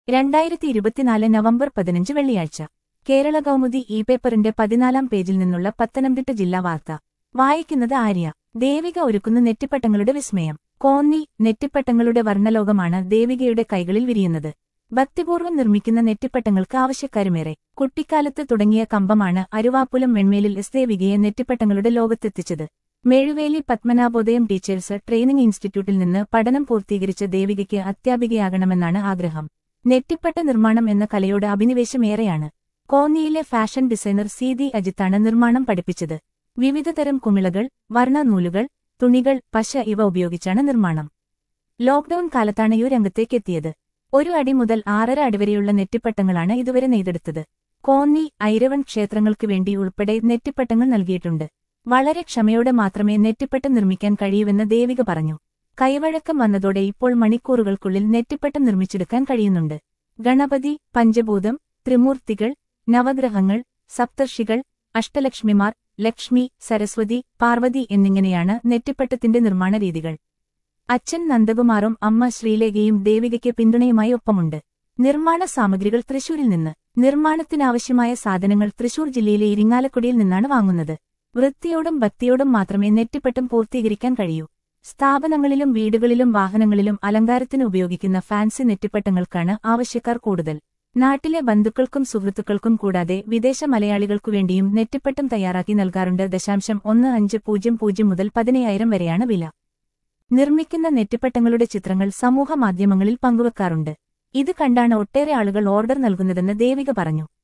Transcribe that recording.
രണ്ടായിരത്തി ഇരുപത്തിനാല് നവംബർ പതിനഞ്ച് വെള്ളിയാഴ്ച കേരള കൗമുദി ഇ പേപ്പറിന്റെ പതിനാലാം പേജിൽ നിന്നുള്ള പത്തനംതിട്ട ജില്ലാ വാർത്ത വായിക്കുന്നത് ആര്യ ദേവിക ഒരുക്കുന്ന നെറ്റിപ്പട്ടങ്ങളുടെ വിസ്മയം കോന്നി നെറ്റിപ്പട്ടങ്ങളുടെ വർണ്ണലോകമാണ് ദേവികയുടെ കൈകളിൽ വിരിയുന്നത് ഭക്തിപൂർവ്വം നിർമ്മിക്കുന്ന നെറ്റിപ്പട്ടങ്ങൾക്ക് ആവശ്യക്കാരുമേറെ കുട്ടിക്കാലത്ത് തുടങ്ങിയ കമ്പമാണ് അരുവാപ്പുലം വെൺമേലിൽ എസ് ദേവികയെ നെറ്റിപ്പട്ടങ്ങളുടെ ലോകത്തെത്തിച്ചത് മേഴുവേലി പത്മനാഭോദയം ടീച്ചേഴ്സ് ട്രെയിനിംഗ് ഇൻസ്റ്റിറ്റ്യൂട്ടിൽ നിന്ന് പഠനം പൂർത്തീകരിച്ച ദേവികയ്ക്ക് അധ്യാപികയാകണമെന്നാണ് ആഗ്രഹം നെറ്റിപ്പട്ട നിർമ്മാണം എന്ന കലയോട് അഭിനിവേശമേറെയാണ് കോന്നിയിലെ ഫാഷൻ ഡിസൈനർ സി ദി അജിത്താണ് നിർമ്മാണം പഠിപ്പിച്ചത് വിവിധതരം കുമിളകൾ വർണ്ണനൂലുകൾ തുണികൾ പശ ഇവ ഉപയോഗിച്ചാണ് നിർമ്മാണം ലോക്ഡൌൺ കാലത്താണ് ഈ രംഗത്തേക്കെത്തിയത് ഒരു അടി മുതൽ ആറര അടി വരെയുള്ള നെറ്റിപ്പട്ടങ്ങളാണ് ഇതുവരെ നെയ്തെടുത്തത് കോന്നി ഐരവൺ ക്ഷേത്രങ്ങൾക്ക് വേണ്ടി ഉൾപ്പെടെ നെറ്റിപ്പട്ടങ്ങൾ നൽകിയിട്ടുണ്ട് വളരെ ക്ഷമയോടെ മാത്രമേ നെറ്റിപ്പട്ടം നിർമ്മിക്കാൻ കഴിയൂവെന്ന് ദേവിക പറഞ്ഞു കൈവഴക്കം വന്നതോടെ ഇപ്പോൾ മണിക്കൂറുകൾക്കുള്ളിൽ നെറ്റിപ്പട്ടം നിർമ്മിച്ചെടുക്കാൻ കഴിയുന്നുണ്ട് ഗണപതി പഞ്ചഭൂതം ത്രിമൂർത്തികൾ നവഗ്രഹങ്ങൾ സപ്തർഷികൾ അഷ്ടലക്ഷ്മിമാർ ലക്ഷ്മി സരസ്വതി പാർവതി എന്നിങ്ങനെയാണ് നെറ്റിപ്പട്ടത്തിന്റെ നിർമ്മാണ രീതികൾ അച്ഛൻ നന്ദകുമാറും അമ്മ ശ്രീലേഖയും ദേവികയ്ക്ക് പിന്തുണയുമായി ഒപ്പമുണ്ട് നിർമ്മാണ സാമഗ്രികൾ തൃശൂരിൽ നിന്ന് നിർമ്മാണത്തിനാവശ്യമായ സാധനങ്ങൾ തൃശൂർ ജില്ലയിലെ ഇരിങ്ങാലക്കുടിയിൽ നിന്നാണ് വാങ്ങുന്നത് വൃത്തിയോടും ഭക്തിയോടും മാത്രമേ നെറ്റിപ്പട്ടം പൂർത്തീകരിക്കാൻ കഴിയൂ സ്ഥാപനങ്ങളിലും വീടുകളിലും വാഹനങ്ങളിലും അലങ്കാരത്തിന് ഉപയോഗിക്കുന്ന ഫാൻസി നെറ്റിപ്പട്ടങ്ങൾക്കാണ് ആവശ്യക്കാർ കൂടുതൽ നാട്ടിലെ ബന്ധുക്കൾക്കും സുഹൃത്തുക്കൾക്കും കൂടാതെ വിദേശ മലയാളികൾക്കുവേണ്ടിയും നെറ്റിപ്പട്ടം തയ്യാറാക്കി നൽകാറുണ്ട് ദശാംശം ഒന്ന് അഞ്ച് പൂജ്യം പൂജ്യം മുതൽ പതിനയ്യായിരം വരെയാണ് വില നിർമ്മിക്കുന്ന നെറ്റിപ്പട്ടങ്ങളുടെ ചിത്രങ്ങൾ സമൂഹമാധ്യമങ്ങളിൽ പങ്കുവെക്കാറുണ്ട് ഇത് കണ്ടാണ് ഒട്ടേറെ ആളുകൾ ഓർഡർ നൽകുന്നതെന്ന് ദേവിക പറഞ്ഞു